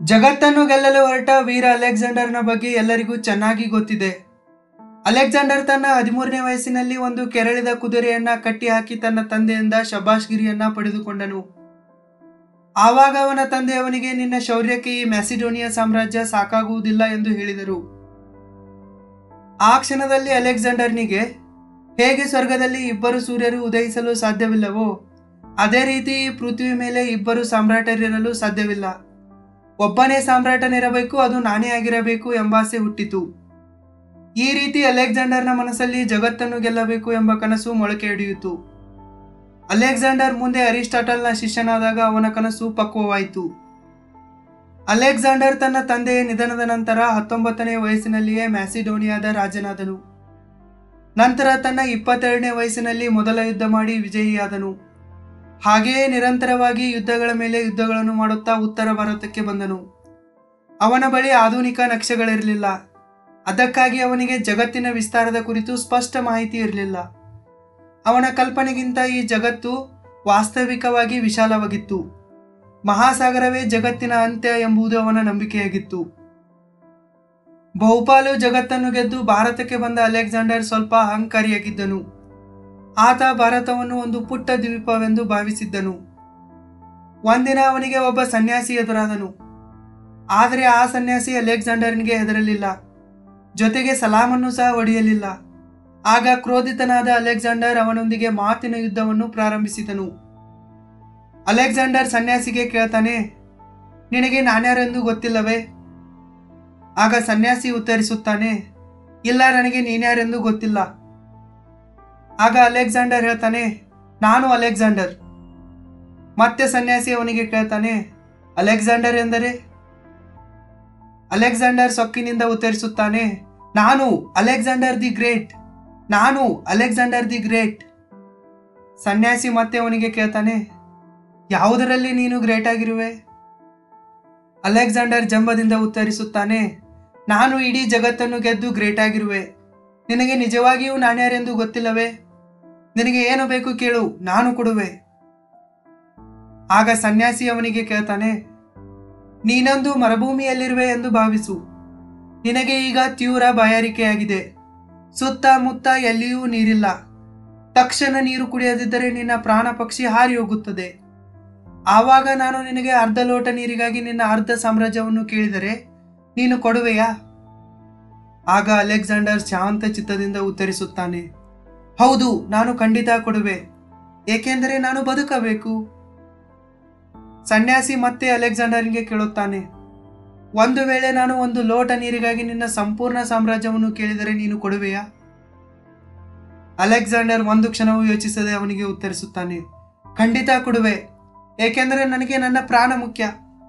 ಜಗತ್ತನ್ನು ಗೆಲ್ಲಲು ಹೊರಟ ವೀರ ಅಲೆಕ್ಸಾಂಡರ್ನ ಬಗ್ಗೆ ಎಲ್ಲರಿಗೂ ಚೆನ್ನಾಗಿ ಗೊತ್ತಿದೆ ಅಲೆಕ್ಸಾಂಡರ್ ತನ್ನ ಹದಿಮೂರನೇ ವಯಸ್ಸಿನಲ್ಲಿ ಒಂದು ಕೆರಳಿದ ಕುದುರೆಯನ್ನ ಕಟ್ಟಿ ಹಾಕಿ ತನ್ನ ತಂದೆಯಿಂದ ಶಬಾಷ್ಗಿರಿಯನ್ನ ಪಡೆದುಕೊಂಡನು ಆವಾಗ ಅವನ ತಂದೆ ಅವನಿಗೆ ನಿನ್ನ ಶೌರ್ಯಕ್ಕೆ ಈ ಮ್ಯಾಸಿಡೋನಿಯಾ ಸಾಮ್ರಾಜ್ಯ ಸಾಕಾಗುವುದಿಲ್ಲ ಎಂದು ಹೇಳಿದರು ಆ ಕ್ಷಣದಲ್ಲಿ ಅಲೆಕ್ಸಾಂಡರ್ನಿಗೆ ಹೇಗೆ ಸ್ವರ್ಗದಲ್ಲಿ ಇಬ್ಬರು ಸೂರ್ಯರು ಉದಯಿಸಲು ಸಾಧ್ಯವಿಲ್ಲವೋ ಅದೇ ರೀತಿ ಈ ಪೃಥ್ವಿ ಮೇಲೆ ಇಬ್ಬರು ಸಾಮ್ರಾಟರಿರಲು ಸಾಧ್ಯವಿಲ್ಲ ಒಬ್ಬನೇ ಸಾಮ್ರಾಟನಿರಬೇಕು ಅದು ನಾನೇ ಆಗಿರಬೇಕು ಎಂಬಾಸೆ ಹುಟ್ಟಿತು ಈ ರೀತಿ ಅಲೆಕ್ಸಾಂಡರ್ನ ಮನಸ್ಸಲ್ಲಿ ಜಗತ್ತನ್ನು ಗೆಲ್ಲಬೇಕು ಎಂಬ ಕನಸು ಮೊಳಕೆಯೊಡೆಯಿತು ಅಲೆಕ್ಸಾಂಡರ್ ಮುಂದೆ ಅರಿಸ್ಟಾಟಲ್ನ ಶಿಷ್ಯನಾದಾಗ ಅವನ ಕನಸು ಪಕ್ವವಾಯಿತು ಅಲೆಕ್ಸಾಂಡರ್ ತನ್ನ ತಂದೆಯ ನಿಧನದ ನಂತರ ಹತ್ತೊಂಬತ್ತನೇ ವಯಸ್ಸಿನಲ್ಲಿಯೇ ಮ್ಯಾಸಿಡೋನಿಯಾದ ರಾಜನಾದನು ನಂತರ ತನ್ನ ಇಪ್ಪತ್ತೆರಡನೇ ವಯಸ್ಸಿನಲ್ಲಿ ಮೊದಲ ಯುದ್ಧ ಮಾಡಿ ವಿಜಯಿಯಾದನು ಹಾಗೆಯೇ ನಿರಂತರವಾಗಿ ಯುದ್ಧಗಳ ಮೇಲೆ ಯುದ್ಧಗಳನ್ನು ಮಾಡುತ್ತಾ ಉತ್ತರ ಭಾರತಕ್ಕೆ ಬಂದನು ಅವನ ಬಳಿ ಆಧುನಿಕ ನಕ್ಷೆಗಳಿರಲಿಲ್ಲ ಅದಕ್ಕಾಗಿ ಅವನಿಗೆ ಜಗತ್ತಿನ ವಿಸ್ತಾರದ ಕುರಿತು ಸ್ಪಷ್ಟ ಮಾಹಿತಿ ಇರಲಿಲ್ಲ ಅವನ ಕಲ್ಪನೆಗಿಂತ ಈ ಜಗತ್ತು ವಾಸ್ತವಿಕವಾಗಿ ವಿಶಾಲವಾಗಿತ್ತು ಮಹಾಸಾಗರವೇ ಜಗತ್ತಿನ ಅಂತ್ಯ ಎಂಬುದು ಅವನ ನಂಬಿಕೆಯಾಗಿತ್ತು ಬಹುಪಾಲು ಜಗತ್ತನ್ನು ಗೆದ್ದು ಭಾರತಕ್ಕೆ ಬಂದ ಅಲೆಕ್ಸಾಂಡರ್ ಸ್ವಲ್ಪ ಅಹಂಕಾರಿಯಾಗಿದ್ದನು ಆತ ಭಾರತವನ್ನು ಒಂದು ಪುಟ್ಟ ದ್ವೀಪವೆಂದು ಭಾವಿಸಿದ್ದನು ಒಂದಿನ ಅವನಿಗೆ ಒಬ್ಬ ಸನ್ಯಾಸಿ ಎದುರಾದನು ಆದರೆ ಆ ಸನ್ಯಾಸಿ ಅಲೆಕ್ಸಾಂಡರ್ನಿಗೆ ಹೆದರಲಿಲ್ಲ ಜೊತೆಗೆ ಸಲಾಮನ್ನು ಸಹ ಹೊಡೆಯಲಿಲ್ಲ ಆಗ ಕ್ರೋಧಿತನಾದ ಅಲೆಕ್ಸಾಂಡರ್ ಅವನೊಂದಿಗೆ ಮಾತಿನ ಯುದ್ಧವನ್ನು ಪ್ರಾರಂಭಿಸಿದನು ಅಲೆಕ್ಸಾಂಡರ್ ಸನ್ಯಾಸಿಗೆ ಕೇಳ್ತಾನೆ ನಿನಗೆ ನಾನ್ಯಾರೆಂದು ಗೊತ್ತಿಲ್ಲವೇ ಆಗ ಸನ್ಯಾಸಿ ಉತ್ತರಿಸುತ್ತಾನೆ ಇಲ್ಲ ನನಗೆ ನೀನ್ಯಾರೆಂದು ಗೊತ್ತಿಲ್ಲ ಆಗ ಅಲೆಕ್ಸಾಂಡರ್ ಹೇಳ್ತಾನೆ ನಾನು ಅಲೆಕ್ಸಾಂಡರ್ ಮತ್ತೆ ಸನ್ಯಾಸಿ ಅವನಿಗೆ ಕೇಳ್ತಾನೆ ಅಲೆಕ್ಸಾಂಡರ್ ಎಂದರೆ ಅಲೆಕ್ಸಾಂಡರ್ ಸೊಕ್ಕಿನಿಂದ ಉತ್ತರಿಸುತ್ತಾನೆ ನಾನು ಅಲೆಕ್ಸಾಂಡರ್ ದಿ ಗ್ರೇಟ್ ನಾನು ಅಲೆಕ್ಸಾಂಡರ್ ದಿ ಗ್ರೇಟ್ ಸನ್ಯಾಸಿ ಮತ್ತೆ ಅವನಿಗೆ ಕೇಳ್ತಾನೆ ಯಾವುದರಲ್ಲಿ ನೀನು ಗ್ರೇಟ್ ಆಗಿರುವೆ ಅಲೆಕ್ಸಾಂಡರ್ ಜಂಬದಿಂದ ಉತ್ತರಿಸುತ್ತಾನೆ ನಾನು ಇಡೀ ಜಗತ್ತನ್ನು ಗೆದ್ದು ಗ್ರೇಟ್ ಆಗಿರುವೆ ನಿನಗೆ ನಿಜವಾಗಿಯೂ ನಾಣ್ಯಾರೆಂದು ಗೊತ್ತಿಲ್ಲವೇ ನಿನಗೆ ಏನು ಬೇಕು ಕೇಳು ನಾನು ಕೊಡುವೆ ಆಗ ಸನ್ಯಾಸಿ ಅವನಿಗೆ ಕೇಳ್ತಾನೆ ನೀನೊಂದು ಮರುಭೂಮಿಯಲ್ಲಿರುವೆ ಎಂದು ಭಾವಿಸು ನಿನಗೆ ಈಗ ತೀವ್ರ ಬಾಯಾರಿಕೆಯಾಗಿದೆ ಸುತ್ತಮುತ್ತ ಎಲ್ಲಿಯೂ ನೀರಿಲ್ಲ ತಕ್ಷಣ ನೀರು ಕುಡಿಯದಿದ್ದರೆ ನಿನ್ನ ಪ್ರಾಣ ಪಕ್ಷಿ ಹಾರಿ ಹೋಗುತ್ತದೆ ಆವಾಗ ನಾನು ನಿನಗೆ ಅರ್ಧ ಲೋಟ ನೀರಿಗಾಗಿ ನಿನ್ನ ಅರ್ಧ ಸಾಮ್ರಾಜ್ಯವನ್ನು ಕೇಳಿದರೆ ನೀನು ಕೊಡುವೆಯಾ ಆಗ ಅಲೆಕ್ಸಾಂಡರ್ ಶಾಂತ ಚಿತ್ತದಿಂದ ಉತ್ತರಿಸುತ್ತಾನೆ ಹೌದು ನಾನು ಖಂಡಿತ ಕೊಡುವೆ ಏಕೆಂದರೆ ನಾನು ಬದುಕಬೇಕು ಸನ್ಯಾಸಿ ಮತ್ತೆ ಅಲೆಕ್ಸಾಂಡರ್ಗೆ ಕೇಳುತ್ತಾನೆ ಒಂದು ವೇಳೆ ನಾನು ಒಂದು ಲೋಟ ನೀರಿಗಾಗಿ ನಿನ್ನ ಸಂಪೂರ್ಣ ಸಾಮ್ರಾಜ್ಯವನ್ನು ಕೇಳಿದರೆ ನೀನು ಕೊಡುವೆಯಾ ಅಲೆಕ್ಸಾಂಡರ್ ಒಂದು ಕ್ಷಣವೂ ಯೋಚಿಸದೆ ಅವನಿಗೆ ಉತ್ತರಿಸುತ್ತಾನೆ ಖಂಡಿತ ಕೊಡುವೆ ಏಕೆಂದರೆ ನನಗೆ ನನ್ನ ಪ್ರಾಣ ಮುಖ್ಯ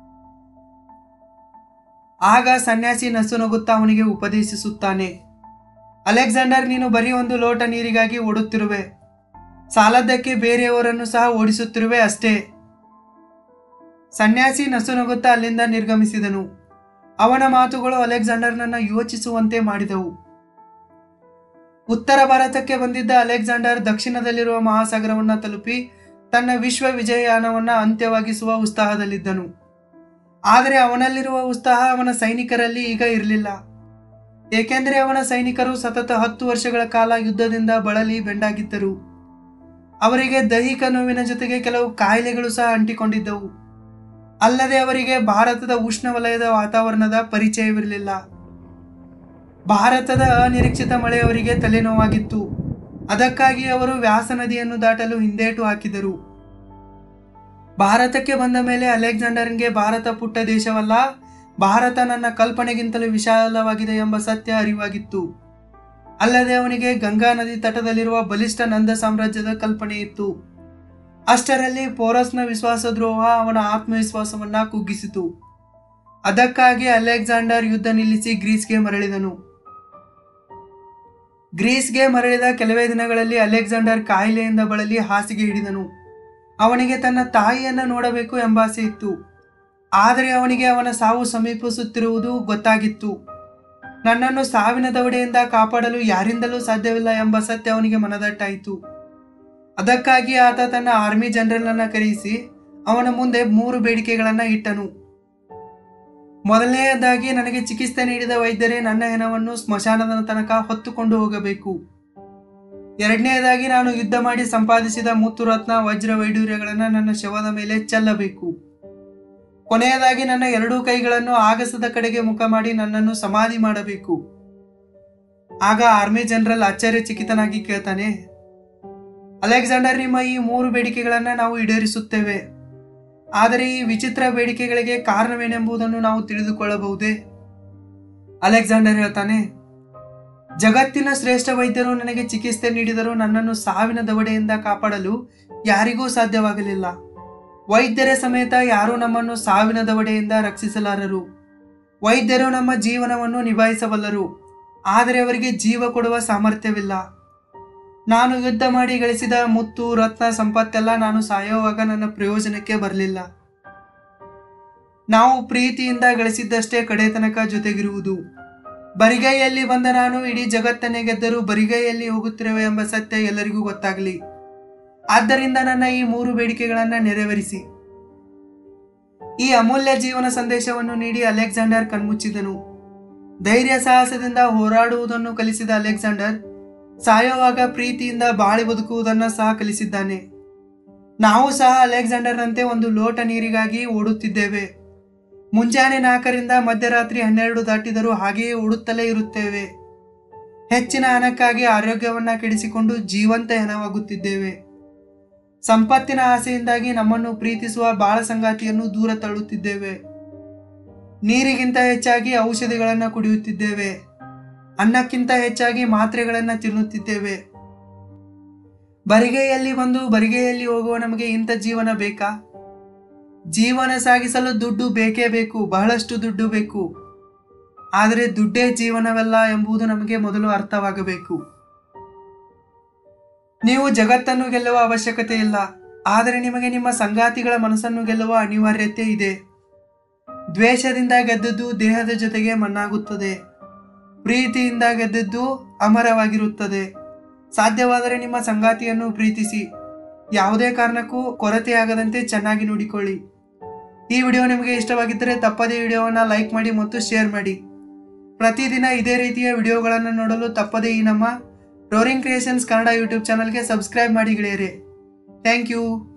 ಆಗ ಸನ್ಯಾಸಿ ನಸು ನಗುತ್ತಾ ಅವನಿಗೆ ಉಪದೇಶಿಸುತ್ತಾನೆ ಅಲೆಕ್ಸಾಂಡರ್ ನೀನು ಬರೀ ಒಂದು ಲೋಟ ನೀರಿಗಾಗಿ ಓಡುತ್ತಿರುವೆ ಸಾಲದ್ದಕ್ಕೆ ಬೇರೆಯವರನ್ನು ಸಹ ಓಡಿಸುತ್ತಿರುವೆ ಅಷ್ಟೇ ಸನ್ಯಾಸಿ ನಸು ನಗುತ್ತಾ ಅಲ್ಲಿಂದ ನಿರ್ಗಮಿಸಿದನು ಅವನ ಮಾತುಗಳು ಅಲೆಕ್ಸಾಂಡರ್ನನ್ನ ಯೋಚಿಸುವಂತೆ ಮಾಡಿದವು ಉತ್ತರ ಭಾರತಕ್ಕೆ ಬಂದಿದ್ದ ಅಲೆಕ್ಸಾಂಡರ್ ದಕ್ಷಿಣದಲ್ಲಿರುವ ಮಹಾಸಾಗರವನ್ನ ತಲುಪಿ ತನ್ನ ವಿಶ್ವ ವಿಜಯಯಾನವನ್ನ ಅಂತ್ಯವಾಗಿಸುವ ಉತ್ಸಾಹದಲ್ಲಿದ್ದನು ಆದರೆ ಅವನಲ್ಲಿರುವ ಉತ್ಸಾಹ ಅವನ ಸೈನಿಕರಲ್ಲಿ ಈಗ ಇರಲಿಲ್ಲ ಏಕೆಂದರೆ ಅವನ ಸೈನಿಕರು ಸತತ ಹತ್ತು ವರ್ಷಗಳ ಕಾಲ ಯುದ್ಧದಿಂದ ಬಳಲಿ ಬೆಂಡಾಗಿದ್ದರು ಅವರಿಗೆ ದೈಹಿಕ ನೋವಿನ ಜೊತೆಗೆ ಕೆಲವು ಕಾಯಿಲೆಗಳು ಸಹ ಅಂಟಿಕೊಂಡಿದ್ದವು ಅಲ್ಲದೆ ಅವರಿಗೆ ಭಾರತದ ಉಷ್ಣವಲಯದ ವಾತಾವರಣದ ಪರಿಚಯವಿರಲಿಲ್ಲ ಭಾರತದ ಅನಿರೀಕ್ಷಿತ ಮಳೆ ಅವರಿಗೆ ತಲೆನೋವಾಗಿತ್ತು ಅದಕ್ಕಾಗಿ ಅವರು ವ್ಯಾಸ ನದಿಯನ್ನು ದಾಟಲು ಹಿಂದೇಟು ಹಾಕಿದರು ಭಾರತಕ್ಕೆ ಬಂದ ಮೇಲೆ ಅಲೆಕ್ಸಾಂಡರ್ಗೆ ಭಾರತ ಪುಟ್ಟ ದೇಶವಲ್ಲ ಭಾರತ ನನ್ನ ಕಲ್ಪನೆಗಿಂತಲೂ ವಿಶಾಲವಾಗಿದೆ ಎಂಬ ಸತ್ಯ ಅರಿವಾಗಿತ್ತು ಅಲ್ಲದೆ ಅವನಿಗೆ ಗಂಗಾ ನದಿ ತಟದಲ್ಲಿರುವ ಬಲಿಷ್ಠ ನಂದ ಸಾಮ್ರಾಜ್ಯದ ಕಲ್ಪನೆ ಇತ್ತು ಅಷ್ಟರಲ್ಲಿ ಪೋರಸ್ನ ವಿಶ್ವಾಸದ್ರೋಹ ಅವನ ಆತ್ಮವಿಶ್ವಾಸವನ್ನ ಕುಗ್ಗಿಸಿತು ಅದಕ್ಕಾಗಿ ಅಲೆಕ್ಸಾಂಡರ್ ಯುದ್ಧ ನಿಲ್ಲಿಸಿ ಗ್ರೀಸ್ಗೆ ಮರಳಿದನು ಗ್ರೀಸ್ಗೆ ಮರಳಿದ ಕೆಲವೇ ದಿನಗಳಲ್ಲಿ ಅಲೆಕ್ಸಾಂಡರ್ ಕಾಯಿಲೆಯಿಂದ ಬಳಲಿ ಹಾಸಿಗೆ ಹಿಡಿದನು ಅವನಿಗೆ ತನ್ನ ತಾಯಿಯನ್ನು ನೋಡಬೇಕು ಎಂಬಾಸೆ ಇತ್ತು ಆದರೆ ಅವನಿಗೆ ಅವನ ಸಾವು ಸಮೀಪಿಸುತ್ತಿರುವುದು ಗೊತ್ತಾಗಿತ್ತು ನನ್ನನ್ನು ಸಾವಿನ ದವಡೆಯಿಂದ ಕಾಪಾಡಲು ಯಾರಿಂದಲೂ ಸಾಧ್ಯವಿಲ್ಲ ಎಂಬ ಸತ್ಯ ಅವನಿಗೆ ಮನದಟ್ಟಾಯಿತು ಅದಕ್ಕಾಗಿ ಆತ ತನ್ನ ಆರ್ಮಿ ಜನರಲ್ನ ಕರೆಯಿಸಿ ಅವನ ಮುಂದೆ ಮೂರು ಬೇಡಿಕೆಗಳನ್ನು ಇಟ್ಟನು ಮೊದಲನೆಯದಾಗಿ ನನಗೆ ಚಿಕಿತ್ಸೆ ನೀಡಿದ ವೈದ್ಯರೇ ನನ್ನ ಹೆಣವನ್ನು ಸ್ಮಶಾನದ ತನಕ ಹೊತ್ತುಕೊಂಡು ಹೋಗಬೇಕು ಎರಡನೆಯದಾಗಿ ನಾನು ಯುದ್ಧ ಮಾಡಿ ಸಂಪಾದಿಸಿದ ಮುತ್ತು ರತ್ನ ವಜ್ರ ವೈಡೂರ್ಯಗಳನ್ನು ನನ್ನ ಶವದ ಮೇಲೆ ಚೆಲ್ಲಬೇಕು ಕೊನೆಯದಾಗಿ ನನ್ನ ಎರಡೂ ಕೈಗಳನ್ನು ಆಗಸದ ಕಡೆಗೆ ಮುಖ ಮಾಡಿ ನನ್ನನ್ನು ಸಮಾಧಿ ಮಾಡಬೇಕು ಆಗ ಆರ್ಮಿ ಜನರಲ್ ಆಶ್ಚರ್ಯಚಕಿತನಾಗಿ ಕೇಳ್ತಾನೆ ಅಲೆಕ್ಸಾಂಡರ್ ನಿಮ್ಮ ಈ ಮೂರು ಬೇಡಿಕೆಗಳನ್ನು ನಾವು ಈಡೇರಿಸುತ್ತೇವೆ ಆದರೆ ಈ ವಿಚಿತ್ರ ಬೇಡಿಕೆಗಳಿಗೆ ಕಾರಣವೇನೆಂಬುದನ್ನು ನಾವು ತಿಳಿದುಕೊಳ್ಳಬಹುದೇ ಅಲೆಕ್ಸಾಂಡರ್ ಹೇಳ್ತಾನೆ ಜಗತ್ತಿನ ಶ್ರೇಷ್ಠ ವೈದ್ಯರು ನನಗೆ ಚಿಕಿತ್ಸೆ ನೀಡಿದರೂ ನನ್ನನ್ನು ಸಾವಿನ ದವಡೆಯಿಂದ ಕಾಪಾಡಲು ಯಾರಿಗೂ ಸಾಧ್ಯವಾಗಲಿಲ್ಲ ವೈದ್ಯರ ಸಮೇತ ಯಾರೂ ನಮ್ಮನ್ನು ಸಾವಿನ ದವಡೆಯಿಂದ ರಕ್ಷಿಸಲಾರರು ವೈದ್ಯರು ನಮ್ಮ ಜೀವನವನ್ನು ನಿಭಾಯಿಸಬಲ್ಲರು ಆದರೆ ಅವರಿಗೆ ಜೀವ ಕೊಡುವ ಸಾಮರ್ಥ್ಯವಿಲ್ಲ ನಾನು ಯುದ್ಧ ಮಾಡಿ ಗಳಿಸಿದ ಮುತ್ತು ರತ್ನ ಸಂಪತ್ತೆಲ್ಲ ನಾನು ಸಾಯುವಾಗ ನನ್ನ ಪ್ರಯೋಜನಕ್ಕೆ ಬರಲಿಲ್ಲ ನಾವು ಪ್ರೀತಿಯಿಂದ ಗಳಿಸಿದ್ದಷ್ಟೇ ಕಡೆ ತನಕ ಜೊತೆಗಿರುವುದು ಬರಿಗೈಯಲ್ಲಿ ಬಂದ ನಾನು ಇಡೀ ಜಗತ್ತನ್ನೇ ಗೆದ್ದರೂ ಬರಿಗೈಯಲ್ಲಿ ಹೋಗುತ್ತಿರುವೆ ಎಂಬ ಸತ್ಯ ಎಲ್ಲರಿಗೂ ಗೊತ್ತಾಗಲಿ ಆದ್ದರಿಂದ ನನ್ನ ಈ ಮೂರು ಬೇಡಿಕೆಗಳನ್ನು ನೆರವೇರಿಸಿ ಈ ಅಮೂಲ್ಯ ಜೀವನ ಸಂದೇಶವನ್ನು ನೀಡಿ ಅಲೆಕ್ಸಾಂಡರ್ ಕಣ್ಮುಚ್ಚಿದನು ಧೈರ್ಯ ಸಾಹಸದಿಂದ ಹೋರಾಡುವುದನ್ನು ಕಲಿಸಿದ ಅಲೆಕ್ಸಾಂಡರ್ ಸಾಯುವಾಗ ಪ್ರೀತಿಯಿಂದ ಬಾಳಿ ಬದುಕುವುದನ್ನು ಸಹ ಕಲಿಸಿದ್ದಾನೆ ನಾವು ಸಹ ಅಲೆಕ್ಸಾಂಡರ್ನಂತೆ ಒಂದು ಲೋಟ ನೀರಿಗಾಗಿ ಓಡುತ್ತಿದ್ದೇವೆ ಮುಂಜಾನೆ ನಾಲ್ಕರಿಂದ ಮಧ್ಯರಾತ್ರಿ ಹನ್ನೆರಡು ದಾಟಿದರೂ ಹಾಗೆಯೇ ಓಡುತ್ತಲೇ ಇರುತ್ತೇವೆ ಹೆಚ್ಚಿನ ಹಣಕ್ಕಾಗಿ ಆರೋಗ್ಯವನ್ನ ಕೆಡಿಸಿಕೊಂಡು ಜೀವಂತ ಹೆಣವಾಗುತ್ತಿದ್ದೇವೆ ಸಂಪತ್ತಿನ ಆಸೆಯಿಂದಾಗಿ ನಮ್ಮನ್ನು ಪ್ರೀತಿಸುವ ಬಾಳ ಸಂಗಾತಿಯನ್ನು ದೂರ ತಳ್ಳುತ್ತಿದ್ದೇವೆ ನೀರಿಗಿಂತ ಹೆಚ್ಚಾಗಿ ಔಷಧಿಗಳನ್ನು ಕುಡಿಯುತ್ತಿದ್ದೇವೆ ಅನ್ನಕ್ಕಿಂತ ಹೆಚ್ಚಾಗಿ ಮಾತ್ರೆಗಳನ್ನು ತಿನ್ನುತ್ತಿದ್ದೇವೆ ಬರಿಗೆಯಲ್ಲಿ ಬಂದು ಬರಿಗೆಯಲ್ಲಿ ಹೋಗುವ ನಮಗೆ ಇಂಥ ಜೀವನ ಬೇಕಾ ಜೀವನ ಸಾಗಿಸಲು ದುಡ್ಡು ಬೇಕೇ ಬೇಕು ಬಹಳಷ್ಟು ದುಡ್ಡು ಬೇಕು ಆದರೆ ದುಡ್ಡೇ ಜೀವನವಲ್ಲ ಎಂಬುದು ನಮಗೆ ಮೊದಲು ಅರ್ಥವಾಗಬೇಕು ನೀವು ಜಗತ್ತನ್ನು ಗೆಲ್ಲುವ ಅವಶ್ಯಕತೆ ಇಲ್ಲ ಆದರೆ ನಿಮಗೆ ನಿಮ್ಮ ಸಂಗಾತಿಗಳ ಮನಸ್ಸನ್ನು ಗೆಲ್ಲುವ ಅನಿವಾರ್ಯತೆ ಇದೆ ದ್ವೇಷದಿಂದ ಗೆದ್ದದ್ದು ದೇಹದ ಜೊತೆಗೆ ಮಣ್ಣಾಗುತ್ತದೆ ಪ್ರೀತಿಯಿಂದ ಗೆದ್ದದ್ದು ಅಮರವಾಗಿರುತ್ತದೆ ಸಾಧ್ಯವಾದರೆ ನಿಮ್ಮ ಸಂಗಾತಿಯನ್ನು ಪ್ರೀತಿಸಿ ಯಾವುದೇ ಕಾರಣಕ್ಕೂ ಕೊರತೆಯಾಗದಂತೆ ಚೆನ್ನಾಗಿ ನೋಡಿಕೊಳ್ಳಿ ಈ ವಿಡಿಯೋ ನಿಮಗೆ ಇಷ್ಟವಾಗಿದ್ದರೆ ತಪ್ಪದೇ ವಿಡಿಯೋವನ್ನು ಲೈಕ್ ಮಾಡಿ ಮತ್ತು ಶೇರ್ ಮಾಡಿ ಪ್ರತಿದಿನ ಇದೇ ರೀತಿಯ ವಿಡಿಯೋಗಳನ್ನು ನೋಡಲು ತಪ್ಪದೇ ಈ ನಮ್ಮ ರೋರಿಂಗ್ ಕ್ರಿಯೇಷನ್ಸ್ ಕನ್ನಡ ಯೂಟ್ಯೂಬ್ ಚಾನಲ್ಗೆ ಸಬ್ಸ್ಕ್ರೈಬ್ ಮಾಡಿ ಗೆಳೆಯರೆ ಥ್ಯಾಂಕ್ ಯು